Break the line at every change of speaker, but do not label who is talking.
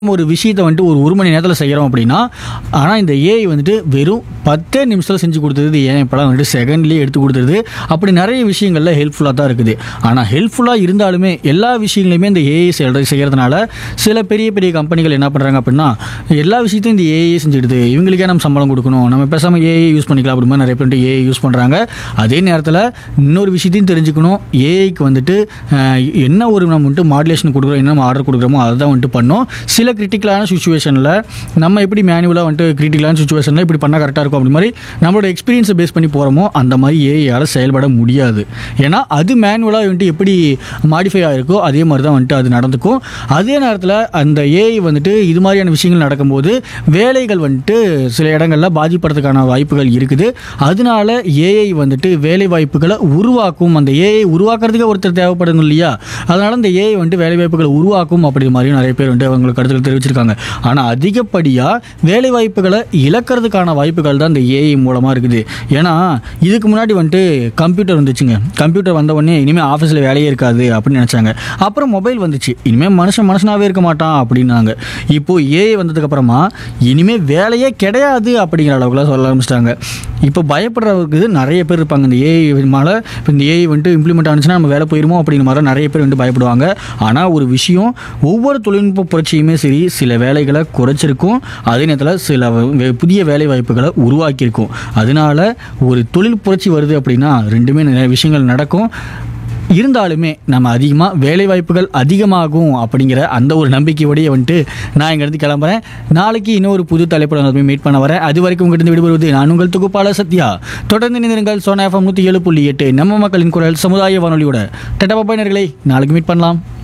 ஒரு விஷயத்தை வந்துட்டு ஒரு ஒரு மணி நேரத்தில் செய்கிறோம் அப்படின்னா ஆனால் இந்த ஏஐ வந்துட்டு வெறும் பத்தே நிமிஷத்தில் செஞ்சு கொடுத்தது ஏன் இப்போலாம் வந்துட்டு செகண்ட்லேயே எடுத்து கொடுத்துருது அப்படி நிறைய விஷயங்களில் ஹெல்ப்ஃபுல்லாக தான் இருக்குது ஆனால் ஹெல்ப்ஃபுல்லாக இருந்தாலுமே எல்லா விஷயங்களையுமே இந்த ஏஐ செய்கிறது செய்கிறதுனால சில பெரிய பெரிய கம்பெனிகள் என்ன பண்ணுறாங்க அப்படின்னா எல்லா விஷயத்தையும் இந்த ஏஐ செஞ்சுடுது இவங்களுக்கே நம்ம சம்பளம் கொடுக்கணும் நம்ம பேசாமல் ஏஐ யூஸ் பண்ணிக்கலாம் அப்படி மாதிரி நிறைய பேர் ஏஐ யூஸ் பண்ணுறாங்க அதே நேரத்தில் இன்னொரு விஷயத்தையும் தெரிஞ்சுக்கணும் ஏஐக்கு வந்துட்டு அஹ், என்ன ஒரு நம்ம வந்துட்டு மாடுலேஷன் கொடுக்குறோம் என்ன நம்ம ஆர்டர் கொடுக்குறோமோ அதை தான் வந்துட்டு பண்ணோம் சில கிரிட்டிக்கலான சுச்சுவேஷனில் நம்ம எப்படி மேனுவலாக வந்துட்டு கிரிட்டிக்கலான சுச்சுவேஷனில் இப்படி பண்ணால் கரெக்டாக இருக்கும் அப்படி மாதிரி நம்மளோட எக்ஸ்பீரியன்ஸை பேஸ் பண்ணி போகிறோமோ அந்த மாதிரி ஏஐயால் செயல்பட முடியாது ஏன்னா அது மேனுவலாக வந்துட்டு எப்படி மாடிஃபை ஆகிருக்கோ அதே மாதிரி தான் வந்துட்டு அது நடந்துக்கும் அதே நேரத்தில் அந்த ஏஐ வந்துட்டு இது மாதிரியான விஷயங்கள் நடக்கும்போது வேலைகள் வந்துட்டு சில இடங்களில் பாதிப்படுறதுக்கான வாய்ப்புகள் இருக்குது அதனால ஏஐ வந்துட்டு வேலை வாய்ப்புகளை உருவாக்கும் அந்த ஏஐ உருவாக்குறதுக்கு ஒருத்தர் தேவைப்படுங்க இல்லையா அதனால இந்த ஏஐ வந்துட்டு வேலை வாய்ப்புகளை உருவாக்கும் அப்படி மாதிரியும் நிறைய பேர் வந்துட்டு அவங்களுக்கு கருத்துக்கள் தெரிவிச்சிருக்காங்க ஆனால் அதிகப்படியாக வேலை வாய்ப்புகளை இழக்கிறதுக்கான வாய்ப்புகள் தான் இந்த ஏஐ மூலமாக இருக்குது ஏன்னா இதுக்கு முன்னாடி வந்துட்டு கம்ப்யூட்டர் வந்துச்சுங்க கம்ப்யூட்டர் வந்த உடனே இனிமேல் ஆஃபீஸில் வேலையே இருக்காது அப்படின்னு நினச்சாங்க அப்புறம் மொபைல் வந்துச்சு இனிமேல் மனுஷன் மனுஷனாகவே இருக்க மாட்டான் அப்படின்னாங்க இப்போ ஏஐ வந்ததுக்கப்புறமா இனிமேல் வேலையே கிடையாது அப்படிங்கிற அளவுக்குலாம் சொல்ல ஆரம்பிச்சிட்டாங்க இப்போ பயப்படுறவருக்கு நிறைய பேர் இருப்பாங்க இந்த ஏஐ மேலே இப்போ இந்த ஏஐ வந்துட்டு இம்ப்ளிமெண்ட் ஆனிச்சுன்னா நம்ம வேலை போயிருமோ அப்படிங்கிற மாதிரி நிறைய பேர் வந்து பயப்படுவாங்க ஆனால் ஒரு விஷயம் ஒவ்வொரு தொழில்நுட்ப புரட்சியுமே சரி சில வேலைகளை குறைச்சிருக்கும் அதே நேரத்தில் சில வே- புதிய வேலை வாய்ப்புகளை உருவாக்கியிருக்கும் அதனால ஒரு தொழில் புரட்சி வருது அப்படின்னா ரெண்டுமே நிறைய விஷயங்கள் நடக்கும் இருந்தாலுமே நம்ம அதிகமாக வேலை வாய்ப்புகள் அதிகமாகும் அப்படிங்கிற அந்த ஒரு நம்பிக்கையோடய வந்துட்டு நான் இங்கேருந்து கிளம்புறேன் நாளைக்கு இன்னொரு புது தலைப்புடன் நான் போய் மீட் பண்ண வரேன் அது வரைக்கும் உங்கள்கிட்ட விடுபடுவது நான் உங்கள் தொகுப்பாளர் சத்யா தொடர்ந்து நினைந்திருங்கள் சோனா எஃப்எம் நூற்றி ஏழு புள்ளி எட்டு நம்ம மக்களின் குரல் சமுதாய வானொலியோட டெட்டப்பா நேயர்களே நாளைக்கு மீட் பண்ணலாம்